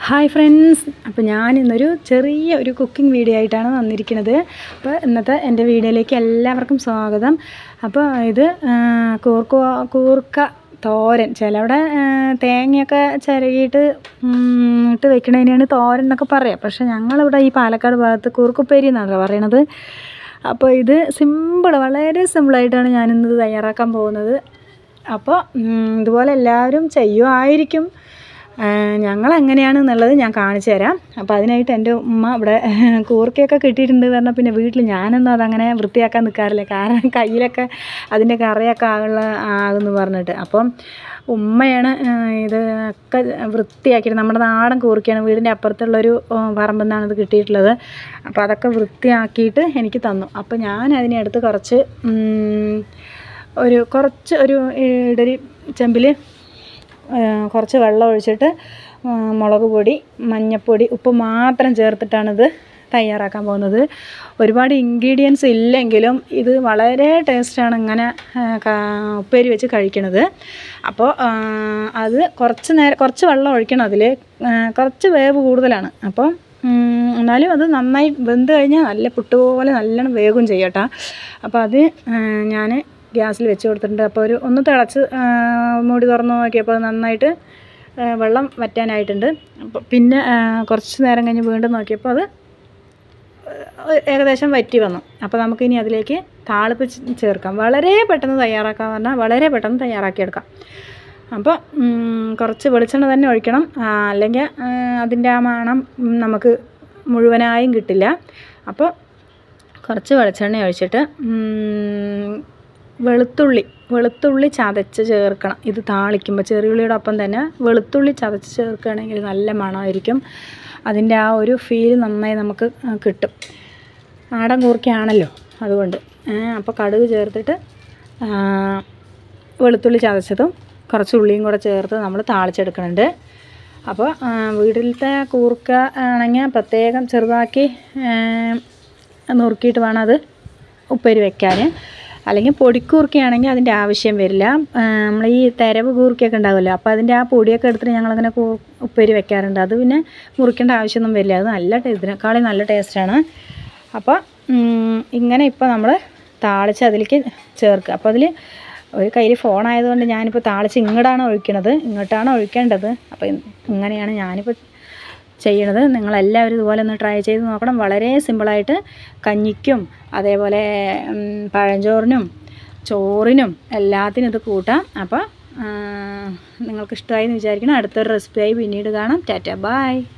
hi friends അപ്പോൾ ഞാൻ ഇന്നൊരു ചെറിയ ഒരു കുക്കിംഗ് വീഡിയോ ആയിട്ടാണ് വന്നിരിക്കുന്നത് അപ്പോൾ ഇന്നത്തെ എൻ്റെ വീഡിയോയിലേക്ക് എല്ലാവർക്കും സ്വാഗതം അപ്പോൾ ഇത് ആ, കൂർക്ക കൂർക്ക തോരൻ ചിലവിടെ ആ, തേങ്ങയൊക്കെ ചിരകിയിട്ട് ഉം, ഇട്ട് വെക്കണതിനാണ് തോരൻ എന്നൊക്കെ പറയാം പക്ഷേ ഞങ്ങളിവിടെ ഈ പാലക്കാട് ഭാഗത്ത് കൂർക്കുപ്പേരി എന്നാണ് പറയണത് അപ്പോൾ ഇത് സിമ്പിൾ വളരെ സിമ്പിളായിട്ടാണ് ഞാനിന്നത് തയ്യാറാക്കാൻ പോകുന്നത് അപ്പോൾ ഉം, ഇതുപോലെ എല്ലാവരും ചെയ്യുമായിരിക്കും ഞങ്ങൾ എങ്ങനെയാണെന്നുള്ളത് ഞാൻ കാണിച്ചു തരാം അപ്പോൾ അതിനായിട്ട് എൻ്റെ ഉമ്മ ഇവിടെ കൂർക്കയൊക്കെ കിട്ടിയിട്ടുണ്ട് പറഞ്ഞാൽ പിന്നെ വീട്ടിൽ ഞാനൊന്നും അതങ്ങനെ വൃത്തിയാക്കാൻ നിൽക്കാറില്ല കാരണം കയ്യിലൊക്കെ അതിൻ്റെ കറിയൊക്കെ ആകുള്ള ആകുമെന്ന് പറഞ്ഞിട്ട് അപ്പം ഉമ്മയാണ് ആ, ഇത് ഒക്കെ വൃത്തിയാക്കിയിട്ട് നമ്മുടെ നാടൻ കൂർക്കയാണ് വീടിൻ്റെ അപ്പുറത്തുള്ളൊരു ആ, പറമ്പിൽ നിന്നാണ് ഇത് കിട്ടിയിട്ടുള്ളത് അപ്പോൾ അതൊക്കെ വൃത്തിയാക്കിയിട്ട് എനിക്ക് തന്നു അപ്പോൾ ഞാൻ അതിനെടുത്ത് കുറച്ച് ഉം, ഒരു കുറച്ച് ഒരു ഇഡലി ചെമ്പിൽ കുറച്ച് വെള്ളം ഒഴിച്ചിട്ട് ആ, മുളക് പൊടി മഞ്ഞൾപ്പൊടി ഉപ്പ് മാത്രം ചേർത്തിട്ടാണിത് തയ്യാറാക്കാൻ പോകുന്നത് ഒരുപാട് ഇൻഗ്രീഡിയൻസ് ഇല്ലെങ്കിലും ഇത് വളരെ ടേസ്റ്റാണ് ഇങ്ങനെ ആ, കാ- ഉപ്പേരി വെച്ച് കഴിക്കണത് അപ്പോൾ ആ, അത് കുറച്ച് നേരം കുറച്ച് വെള്ളം ഒഴിക്കണം അതിൽ കുറച്ച് വേവ് കൂടുതലാണ് അപ്പോൾ ഉം, എന്നാലും അത് നന്നായി വെന്ത് കഴിഞ്ഞാൽ നല്ല പുട്ട് പോലെ നല്ലോണം വേഗം ചെയ്യട്ടോ അപ്പോൾ അത് ഞാൻ ഗ്യാസിൽ വെച്ച് കൊടുത്തിട്ടുണ്ട് അപ്പോൾ ഒരു ഒന്ന് തിളച്ച് ആ, മൂടി തുറന്ന് നോക്കിയപ്പോൾ അത് നന്നായിട്ട് ആ, വെള്ളം വറ്റാനായിട്ടുണ്ട് അപ്പോൾ പിന്നെ ആ, കുറച്ച് നേരം കഴിഞ്ഞ് വീണ്ടും നോക്കിയപ്പോൾ അത് ഏ- ഏകദേശം വറ്റി വന്നു അപ്പോൾ നമുക്കിനി അതിലേക്ക് താളിപ്പ് ചേ- ചേർക്കാം വളരെ പെട്ടെന്ന് തയ്യാറാക്കാൻ പറഞ്ഞാൽ വളരെ പെട്ടെന്ന് തയ്യാറാക്കിയെടുക്കാം അപ്പോൾ ഉം, കുറച്ച് വെളിച്ചെണ്ണ തന്നെ ഒഴിക്കണം ആ, അല്ലെങ്കിൽ ആ, അതിൻ്റെ ആ മണം ഉം, നമുക്ക് മുഴുവനായും കിട്ടില്ല അപ്പോൾ കുറച്ച് വെളിച്ചെണ്ണ ഒഴിച്ചിട്ട് ഉം, വെളുത്തുള്ളി വെളുത്തുള്ളി ചതച്ച് ചേർക്കണം ഇത് താളിക്കുമ്പോൾ ചെറിയുള്ളിയുടെ ഒപ്പം തന്നെ വെളുത്തുള്ളി ചതച്ച് ചേർക്കുകയാണെങ്കിൽ നല്ല മണമായിരിക്കും അതിൻ്റെ ആ ഒരു ഫീൽ നന്നായി നമുക്ക് ആ, കിട്ടും നാടൻ കൂർക്കയാണല്ലോ അതുകൊണ്ട് അപ്പോൾ കടുക് ചേർത്തിട്ട് ആ, വെളുത്തുള്ളി ചതച്ചതും കുറച്ച് ഉള്ളിയും കൂടെ ചേർത്ത് നമ്മൾ താളിച്ചെടുക്കുന്നുണ്ട് അപ്പോൾ ആ, വീട്ടിലത്തെ കൂർക്ക ആണെങ്കിൽ പ്രത്യേകം ചെറുതാക്കി ആ, നുറുക്കിയിട്ട് വേണം അത് ഉപ്പേരി വെക്കാൻ അല്ലെങ്കിൽ പൊടിക്കൂർക്കയാണെങ്കിൽ അതിൻ്റെ ആവശ്യം വരില്ല നമ്മൾ ഈ തെരവ് കൂർക്കയൊക്കെ ഉണ്ടാവുമല്ലോ അപ്പോൾ അതിൻ്റെ ആ പൊടിയൊക്കെ എടുത്തിട്ട് ഞങ്ങളങ്ങനെ കൂ ഉപ്പേരി വെക്കാറുണ്ട് അത് പിന്നെ മുറിക്കേണ്ട ആവശ്യമൊന്നും വരില്ല അത് നല്ല ടേ- ഇതിനേക്കാളും നല്ല ടേസ്റ്റാണ് അപ്പോൾ ഉം, ഇങ്ങനെ ഇപ്പോൾ നമ്മൾ താളിച്ച് അതിലേക്ക് ചേർക്കുക അപ്പോൾ അതിൽ ഒരു കയ്യിൽ ഫോൺ ആയതുകൊണ്ട് ഞാനിപ്പോൾ താളിച്ച് ഇങ്ങോട്ടാണ് ഒഴിക്കണത് ഇങ്ങോട്ടാണ് ഒഴിക്കേണ്ടത് അപ്പോൾ ഇങ്ങനെയാണ് ഞാനിപ്പോൾ ചെയ്യണത് നിങ്ങളെല്ലാവരും ഇതുപോലെ ഒന്ന് ട്രൈ ചെയ്ത് നോക്കണം വളരെ സിമ്പിളായിട്ട് കഞ്ഞിക്കും അതേപോലെ ഉം, പഴഞ്ചോറിനും ചോറിനും എല്ലാത്തിനും ഇത് കൂട്ടാം അപ്പോൾ നിങ്ങൾക്ക് ഇഷ്ടമായി എന്ന് വിചാരിക്കണം അടുത്തൊരു റെസിപ്പിയായി പിന്നീട് കാണാം ടാറ്റ ബായ്